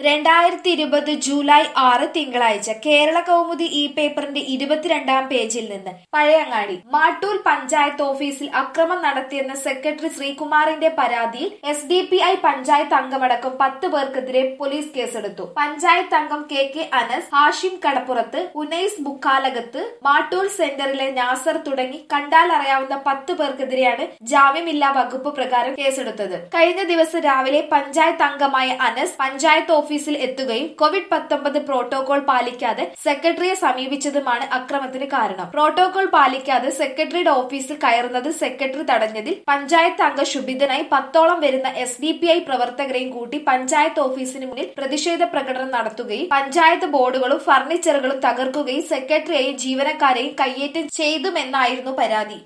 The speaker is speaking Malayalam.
രണ്ടായിരത്തി ഇരുപത് ജൂലൈ ആറ് തിങ്കളാഴ്ച കേരള കൗമുദി ഇ പേപ്പറിന്റെ ഇരുപത്തിരണ്ടാം പേജിൽ നിന്ന് പഴയങ്ങാടി മാട്ടൂൽ പഞ്ചായത്ത് ഓഫീസിൽ അക്രമം നടത്തിയെന്ന സെക്രട്ടറി ശ്രീകുമാറിന്റെ പരാതിയിൽ S D P I panchayat അംഗമടക്കം പത്ത് പേർക്കെതിരെ പോലീസ് കേസെടുത്തു പഞ്ചായത്ത് അംഗം കെ കെ അനസ് ഹാഷിം കടപ്പുറത്ത് ഉനൈസ് ബുക്കാലകത്ത് മാട്ടൂൽ സെന്ററിലെ നാസർ തുടങ്ങി കണ്ടാൽ അറിയാവുന്ന പത്ത് പേർക്കെതിരെയാണ് ജാമ്യമില്ലാ വകുപ്പ് പ്രകാരം കേസെടുത്തത് കഴിഞ്ഞ ദിവസം രാവിലെ പഞ്ചായത്ത് അംഗമായ അനസ് പഞ്ചായത്ത് ഓഫീസിൽ എത്തുകയും കോവിഡ് പത്തൊമ്പത് പ്രോട്ടോകോൾ പാലിക്കാതെ സെക്രട്ടറിയെ സമീപിച്ചതുമാണ് അക്രമത്തിന് കാരണം പ്രോട്ടോകോൾ പാലിക്കാതെ സെക്രട്ടറിയുടെ ഓഫീസിൽ കയറുന്നത് സെക്രട്ടറി തടഞ്ഞതിൽ പഞ്ചായത്ത് അംഗ ശുഭിതനായി പത്തോളം വരുന്ന എസ് ഡി പി ഐ പ്രവർത്തകരെയും കൂട്ടി പഞ്ചായത്ത് ഓഫീസിന് മുന്നിൽ പ്രതിഷേധ പ്രകടനം നടത്തുകയും പഞ്ചായത്ത് ബോർഡുകളും ഫർണിച്ചറുകളും തകർക്കുകയും സെക്രട്ടറിയെയും ജീവനക്കാരെയും കയ്യേറ്റം ചെയ്തുമെന്നായിരുന്നു പരാതി